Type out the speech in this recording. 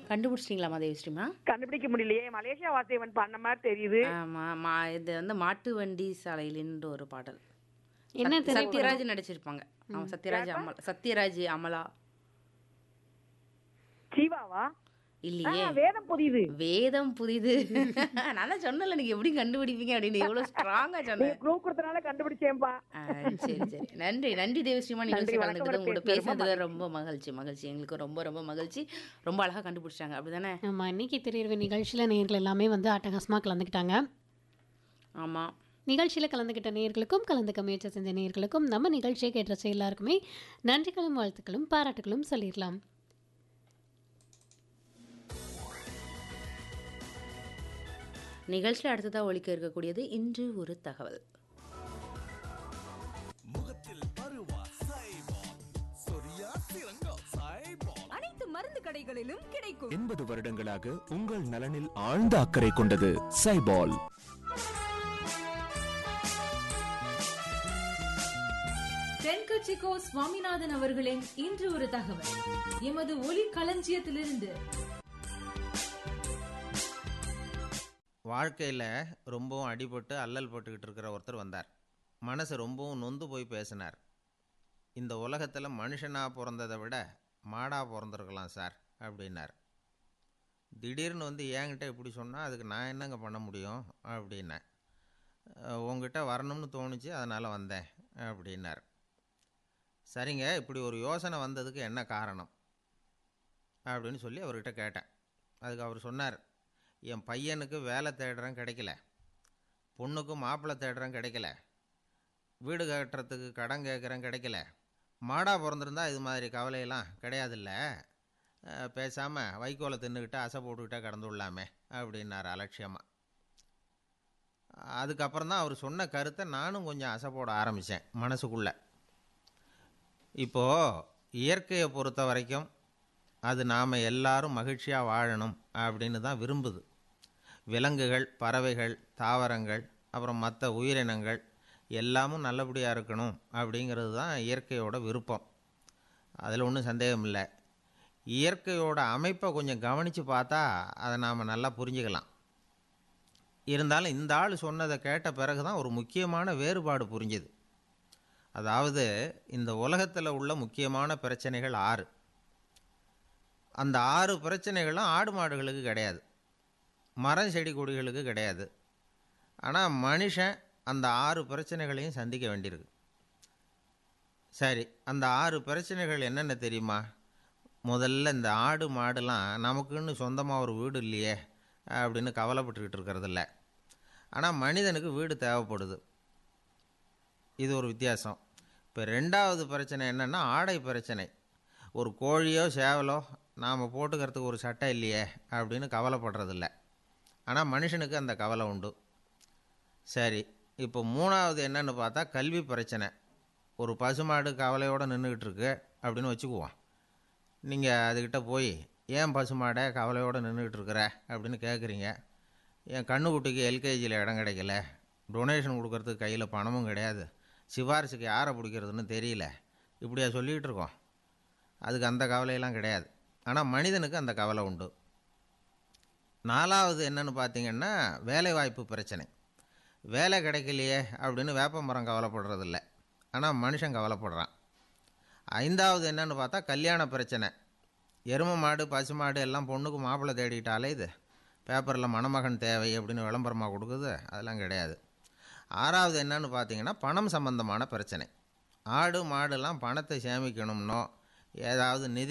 கண்டுபிடிச்சிட்டீங்களா தேவிஸ்ரீமா கண்டுபிடிக்க முடியலையே மலேசியா வாசியவன் பண்ண மாதிரி தெரியுது ஆமா மா இது வந்து மாட்டு வண்டி சாலையிலின்ற ஒரு பாடல் என்ன சத்- திரைப்படம் சத்யராஜ் நடிச்சிருப்பாங்க அவன் சத்யராஜ் அமலா சத்யராஜ் அமலா ஜீவாவா ஆ, இல்லையே வேதம் புரியுது வேதம் புரியுது நான் தான் சொன்னல நீங்க எப்படி கண்டுபிடிப்பீங்க அப்படின்னு எவ்வளவு ஸ்ட்ராங்கா நீங்க சொன்னேன் க்ளூ கொடுத்தனால கண்டுபிடிச்சேன்பா ஆ, சரி சரி நன்றி நன்றி தேவஸ்ரீமா நிகழ்ச்சி நன்றி, கலந்துக்கிட்டு வணக்கம், உங்களோட பேசுனது ரொம்ப பேசுனதுல ரொம்ப மகிழ்ச்சி மகிழ்ச்சி எங்களுக்கு ரொம்ப ரொம்ப மகிழ்ச்சி ரொம்ப அழகா கண்டுபிடிச்சாங்க அப்படிதானே ஆமா இன்னைக்கு திரையரவு நிகழ்ச்சியில் நேர்கள் எல்லாமே வந்து அட்டகாசமாக கலந்துக்கிட்டாங்க ஆமா நிகழ்ச்சியில் கலந்துக்கிட்ட நேர்களுக்கும் கலந்துக்க முயற்சி செஞ்ச நேர்களுக்கும் நம்ம நிகழ்ச்சியை கேட்ட எல்லாருக்குமே நன்றிகளும் வாழ்த்துக்களும் பாராட்டுகளும் சொல்லிடலாம் நிகழ்ச்சியில் அடுத்ததா ஒழிக்க இருக்கக்கூடியது இன்று ஒரு தகவல் அனைத்து மருந்து கடைகளிலும் கிடைக்கும் எண்பது வருடங்களாக உங்கள் நலனில் ஆழ்ந்த அக்கறை கொண்டது சைபால் தென்கட்சிக்கோ சுவாமிநாதன் அவர்களின் இன்று ஒரு தகவல் எமது ஒலி களஞ்சியத்திலிருந்து வாழ்க்கையில் ரொம்பவும் அடிபட்டு அல்லல் பட்டுக்கிட்டு இருக்கிற ஒருத்தர் வந்தார் மனசு ரொம்பவும் நொந்து போய் பேசினார் இந்த உலகத்தில் மனுஷனாக பிறந்ததை விட மாடாக பிறந்திருக்கலாம் சார் அப்படின்னார் திடீர்னு வந்து என்கிட்ட இப்படி சொன்னால் அதுக்கு நான் என்னங்க பண்ண முடியும் அப்படின்னேன் "அஹ், உங்ககிட்ட வரணும்னு தோணுச்சு அதனால் வந்தேன் அப்படின்னார் சரிங்க இப்படி ஒரு யோசனை வந்ததுக்கு என்ன காரணம் அப்படின்னு சொல்லி அவர்கிட்ட கேட்டேன் அதுக்கு அவர் சொன்னார் என் பையனுக்கு வேலை தேடுறேன் கிடைக்கல பொண்ணுக்கு மாப்பிள்ளை தேடுறேன் கிடைக்கல வீடு கட்டுறதுக்கு கடன் கேட்குறேன் கிடைக்கல மாடாக பிறந்திருந்தா இது மாதிரி கவலையெல்லாம் கிடையாதுல்ல பேசாமல் வைக்கோலை தின்னுக்கிட்டு அசை போட்டுக்கிட்டே கடந்து விடலாமே அப்படின்னார் அலட்சியமாக அதுக்கப்புறம் தான் அவர் சொன்ன கருத்தை நானும் கொஞ்சம் அசை போட ஆரம்பித்தேன் மனசுக்குள்ளே இப்போது இயற்கையை பொறுத்த வரைக்கும் அது நாம் எல்லாரும் மகிழ்ச்சியாக வாழணும் அப்படின்னு தான் விரும்புது விலங்குகள் பறவைகள் தாவரங்கள் அப்புறம் மற்ற உயிரினங்கள் எல்லாமும் நல்லபடியாக இருக்கணும் அப்படிங்கிறது தான் இயற்கையோட விருப்பம் அதில் ஒன்றும் சந்தேகம் இல்லை இயற்கையோட அமைப்பை கொஞ்சம் கவனித்து பார்த்தா அதை நாம் நல்லா புரிஞ்சுக்கலாம் இருந்தாலும் இந்த ஆள் சொன்னதை கேட்ட பிறகு தான் ஒரு முக்கியமான வேறுபாடு புரிஞ்சுது அதாவது இந்த உலகத்தில் உள்ள முக்கியமான பிரச்சனைகள் ஆறு அந்த ஆறு பிரச்சனைகளும் ஆடு மாடுகளுக்கு கிடையாது மரம் செடி கொடிகளுக்கு கிடையாது ஆனால் மனுஷன் அந்த ஆறு பிரச்சனைகளையும் சந்திக்க வேண்டியிருக்கு சரி அந்த ஆறு பிரச்சனைகள் என்னென்ன தெரியுமா முதல்ல இந்த ஆடு மாடுலாம் நமக்குன்னு சொந்தமாக ஒரு வீடு இல்லையே அப்படின்னு கவலைப்பட்டுக்கிட்டு இருக்கிறதில்ல ஆனால் மனிதனுக்கு வீடு தேவைப்படுது இது ஒரு வித்தியாசம் இப்போ ரெண்டாவது பிரச்சனை என்னென்னா ஆடை பிரச்சனை ஒரு கோழியோ சேவலோ நாம் போட்டுக்கிறதுக்கு ஒரு சட்டை இல்லையே அப்படின்னு கவலைப்படுறதில்ல ஆனால் மனுஷனுக்கு அந்த கவலை உண்டு சரி இப்போ மூணாவது என்னன்னு பார்த்தா கல்வி பிரச்சனை ஒரு பசுமாடு கவலையோடு நின்றுக்கிட்டு இருக்கு அப்படின்னு வச்சுக்குவோம் நீங்கள் அதுக்கிட்ட போய் ஏன் பசுமாடை கவலையோடு நின்றுக்கிட்டு இருக்கிற அப்படின்னு கேட்குறீங்க என் கண்ணுக்குட்டிக்கு எல்கேஜியில் இடம் கிடைக்கல டொனேஷன் கொடுக்கறதுக்கு கையில் பணமும் கிடையாது சிபாரிசுக்கு யாரை பிடிக்கிறதுன்னு தெரியல இப்படியா சொல்லிகிட்டு இருக்கோம் அதுக்கு அந்த கவலையெல்லாம் கிடையாது ஆனால் மனிதனுக்கு அந்த கவலை உண்டு நாலாவது என்னன்னு பார்த்தீங்கன்னா வேலைவாய்ப்பு பிரச்சனை வேலை கிடைக்கலையே அப்படின்னு வேப்ப மரம் கவலைப்படுறதில்ல ஆனால் மனுஷன் கவலைப்படுறான் ஐந்தாவது என்னன்னு பார்த்தா கல்யாண பிரச்சனை எரும மாடு பசு மாடு எல்லாம் பொண்ணுக்கு மாப்பிள்ளை தேடிட்டாலே இது பேப்பரில் மணமகன் தேவை அப்படின்னு விளம்பரமாக கொடுக்குது அதெல்லாம் கிடையாது ஆறாவது என்னன்னு பார்த்தீங்கன்னா பணம் சம்பந்தமான பிரச்சனை ஆடு மாடுலாம் பணத்தை சேமிக்கணும்னோ ஏதாவது நிதி